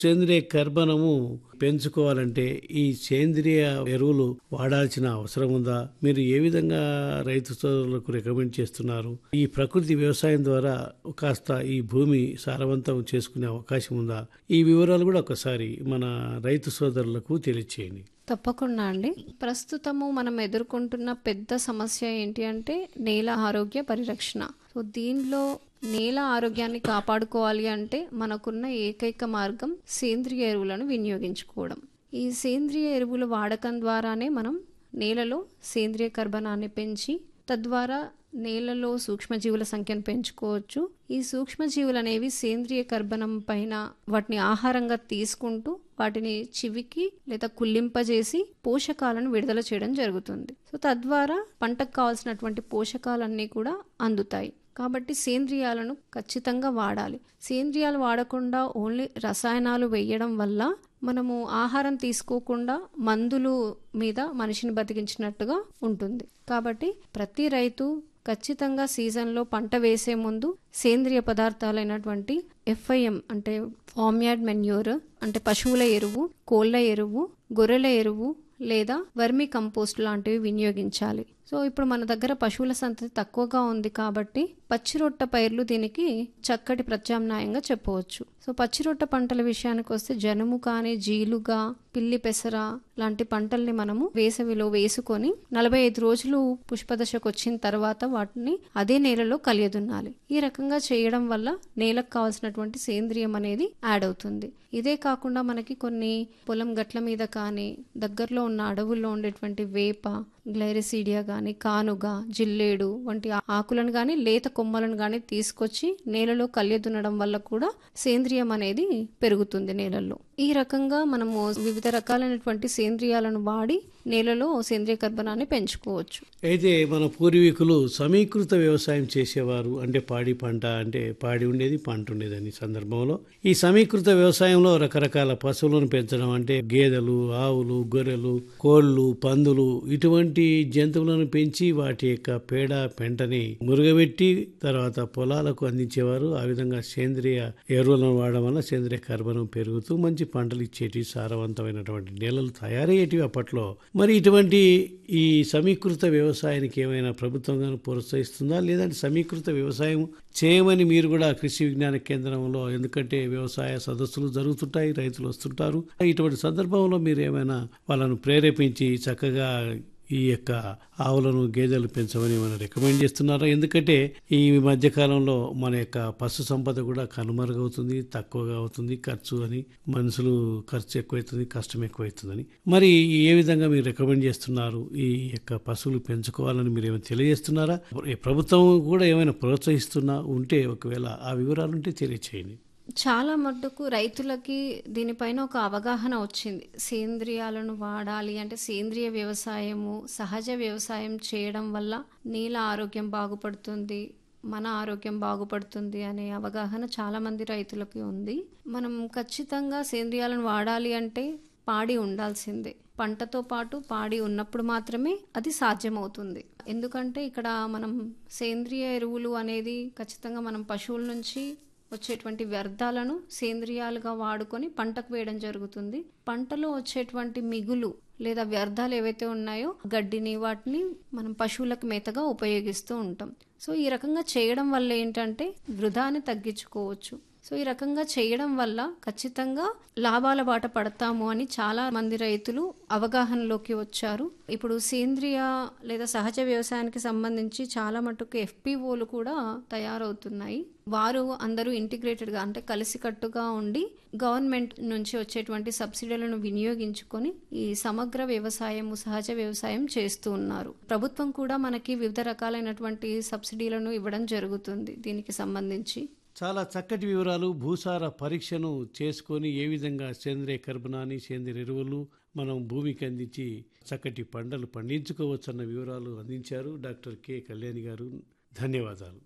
సేంద్రియ కర్బనము పెంచుకోవాలంటే ఈ సేంద్రియ ఎరువులు వాడాల్సిన అవసరం ఉందా మీరు ఏ విధంగా రైతు సోదరులకు రికమెండ్ చేస్తున్నారు ఈ ప్రకృతి వ్యవసాయం ద్వారా కాస్త ఈ భూమి సారవంతం చేసుకునే అవకాశం ఉందా ఈ వివరాలు కూడా ఒకసారి మన రైతు సోదరులకు తెలియచేయండి తప్పకుండా అండి ప్రస్తుతము మనం ఎదుర్కొంటున్న పెద్ద సమస్య ఏంటి అంటే నేల ఆరోగ్య పరిరక్షణ సో దీనిలో నేల ఆరోగ్యాన్ని కాపాడుకోవాలి అంటే మనకున్న ఏకైక మార్గం సేంద్రియ ఎరువులను వినియోగించుకోవడం ఈ సేంద్రియ ఎరువుల వాడకం ద్వారానే మనం నేలలో సేంద్రియ కర్బనాన్ని పెంచి తద్వారా నేలలో సూక్ష్మజీవుల సంఖ్యను పెంచుకోవచ్చు ఈ సూక్ష్మజీవులు అనేవి సేంద్రియ కర్బనం పైన వాటిని ఆహారంగా తీసుకుంటూ వాటిని చివికి లేదా కుళ్ళింపజేసి పోషకాలను విడుదల చేయడం జరుగుతుంది సో తద్వారా పంటకు కావాల్సినటువంటి పోషకాలన్నీ కూడా అందుతాయి కాబట్టి సేంద్రియాలను ఖచ్చితంగా వాడాలి సేంద్రియాలు వాడకుండా ఓన్లీ రసాయనాలు వేయడం వల్ల మనము ఆహారం తీసుకోకుండా మందులు మీద మనిషిని బతికించినట్టుగా ఉంటుంది కాబట్టి ప్రతి రైతు ఖచ్చితంగా సీజన్లో పంట వేసే ముందు సేంద్రియ పదార్థాలైనటువంటి ఎఫ్ఐఎం అంటే ఫార్మ్యార్డ్ మెన్యూర్ అంటే పశువుల ఎరువు కోళ్ళ ఎరువు గొర్రెల ఎరువు లేదా వర్మి కంపోస్ట్ లాంటివి వినియోగించాలి సో ఇప్పుడు మన దగ్గర పశువుల సంతతి తక్కువగా ఉంది కాబట్టి పచ్చిరొట్ట పైర్లు దీనికి చక్కటి ప్రత్యామ్నాయంగా చెప్పవచ్చు సో పచ్చిరొట్ట పంటల విషయానికి వస్తే జనుము కానీ జీలుగా పిల్లి పెసర లాంటి పంటల్ని మనము వేసవిలో వేసుకొని నలభై ఐదు రోజులు పుష్పదశకు వచ్చిన తర్వాత వాటిని అదే నేలలో కలియదున్నాలి ఈ రకంగా చేయడం వల్ల నేలకు కావాల్సినటువంటి సేంద్రియం అనేది యాడ్ అవుతుంది ఇదే కాకుండా మనకి కొన్ని పొలం గట్ల మీద కానీ దగ్గరలో ఉన్న అడవుల్లో ఉండేటువంటి వేప గ్లైరిసీడియా కానీ కానుగ జిల్లేడు వంటి ఆకులను కానీ లేత కొమ్మలను కానీ తీసుకొచ్చి నేలలో కలియదున్నడం వల్ల కూడా సేంద్రియం అనేది పెరుగుతుంది నేలల్లో ఈ రకంగా మనము వివిధ రకాలైనటువంటి సేంద్రియాలను వాడి నేలలో సేంద్రియ కర్బనాన్ని పెంచుకోవచ్చు అయితే మన పూర్వీకులు సమీకృత వ్యవసాయం చేసేవారు అంటే పాడి పంట అంటే పాడి ఉండేది పంట ఉండేది అని సందర్భంలో ఈ సమీకృత వ్యవసాయంలో రకరకాల పశువులను పెంచడం అంటే గేదెలు ఆవులు గొర్రెలు కోళ్ళు పందులు ఇటువంటి జంతువులను పెంచి వాటి యొక్క పేడ పెంటని మురుగబెట్టి తర్వాత పొలాలకు అందించేవారు ఆ విధంగా సేంద్రియ ఎరువులను వాడడం వల్ల సేంద్రియ కర్బనం పెరుగుతూ మంచి పంటలు ఇచ్చేటి సారవంతమైనటువంటి నేలలు తయారయ్యేటివి అప్పట్లో మరి ఇటువంటి ఈ సమీకృత వ్యవసాయానికి ఏమైనా ప్రభుత్వం కానీ ప్రోత్సహిస్తుందా లేదంటే సమీకృత వ్యవసాయం చేయమని మీరు కూడా కృషి విజ్ఞాన కేంద్రంలో ఎందుకంటే వ్యవసాయ సదస్సులు జరుగుతుంటాయి రైతులు వస్తుంటారు ఇటువంటి సందర్భంలో మీరు ఏమైనా వాళ్ళను ప్రేరేపించి చక్కగా ఈ యొక్క ఆవులను గేదెలు పెంచమని మనం రికమెండ్ చేస్తున్నారా ఎందుకంటే ఈ మధ్యకాలంలో మన యొక్క పశు సంపద కూడా కనుమరుగవుతుంది తక్కువగా అవుతుంది ఖర్చు అని మనుషులు ఖర్చు ఎక్కువైతుంది కష్టం ఎక్కువైతుందని మరి ఏ విధంగా మీరు రికమెండ్ చేస్తున్నారు ఈ యొక్క పశువులు పెంచుకోవాలని మీరు ఏమైనా తెలియజేస్తున్నారా ఈ ప్రభుత్వం కూడా ఏమైనా ప్రోత్సహిస్తున్నా ఉంటే ఒకవేళ ఆ వివరాలు ఉంటే తెలియచేయండి చాలా మట్టుకు రైతులకి దీనిపైన ఒక అవగాహన వచ్చింది సేంద్రియాలను వాడాలి అంటే సేంద్రియ వ్యవసాయము సహజ వ్యవసాయం చేయడం వల్ల నేల ఆరోగ్యం బాగుపడుతుంది మన ఆరోగ్యం బాగుపడుతుంది అనే అవగాహన చాలా మంది రైతులకి ఉంది మనం ఖచ్చితంగా సేంద్రియాలను వాడాలి అంటే పాడి ఉండాల్సిందే పంటతో పాటు పాడి ఉన్నప్పుడు మాత్రమే అది సాధ్యమవుతుంది ఎందుకంటే ఇక్కడ మనం సేంద్రియ ఎరువులు అనేది ఖచ్చితంగా మనం పశువుల నుంచి వచ్చేటువంటి వ్యర్థాలను సేంద్రియాలుగా వాడుకొని పంటకు వేయడం జరుగుతుంది పంటలో వచ్చేటువంటి మిగులు లేదా వ్యర్థాలు ఏవైతే ఉన్నాయో గడ్డిని వాటిని మనం పశువులకు మేతగా ఉపయోగిస్తూ ఉంటాం సో ఈ రకంగా చేయడం వల్ల ఏంటంటే వృధాని తగ్గించుకోవచ్చు సో ఈ రకంగా చేయడం వల్ల ఖచ్చితంగా లాభాల బాట పడతాము అని చాలా మంది రైతులు అవగాహనలోకి వచ్చారు ఇప్పుడు సేంద్రియ లేదా సహజ వ్యవసాయానికి సంబంధించి చాలా మటుకు ఎఫ్పిఓలు కూడా తయారవుతున్నాయి వారు అందరూ ఇంటిగ్రేటెడ్గా అంటే కలిసికట్టుగా ఉండి గవర్నమెంట్ నుంచి వచ్చేటువంటి సబ్సిడీలను వినియోగించుకొని ఈ సమగ్ర వ్యవసాయము సహజ వ్యవసాయం చేస్తూ ఉన్నారు ప్రభుత్వం కూడా మనకి వివిధ రకాలైనటువంటి సబ్సిడీలను ఇవ్వడం జరుగుతుంది దీనికి సంబంధించి చాలా చక్కటి వివరాలు భూసార పరీక్షను చేసుకొని ఏ విధంగా సేంద్రియ కర్బనాన్ని సేంద్రియ ఎరువులు మనం భూమికి అందించి చక్కటి పంటలు పండించుకోవచ్చన్న వివరాలు అందించారు డాక్టర్ కె కళ్యాణి గారు ధన్యవాదాలు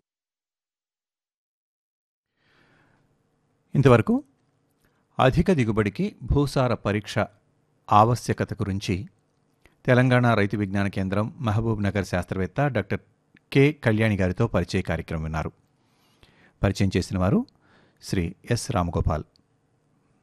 ఇంతవరకు అధిక దిగుబడికి భూసార పరీక్ష ఆవశ్యకత గురించి తెలంగాణ రైతు విజ్ఞాన కేంద్రం మహబూబ్ నగర్ శాస్త్రవేత్త డాక్టర్ కె కళ్యాణి గారితో పరిచయ కార్యక్రమం విన్నారు పరిచయం చేసిన వారు శ్రీ ఎస్ రామగోపాల్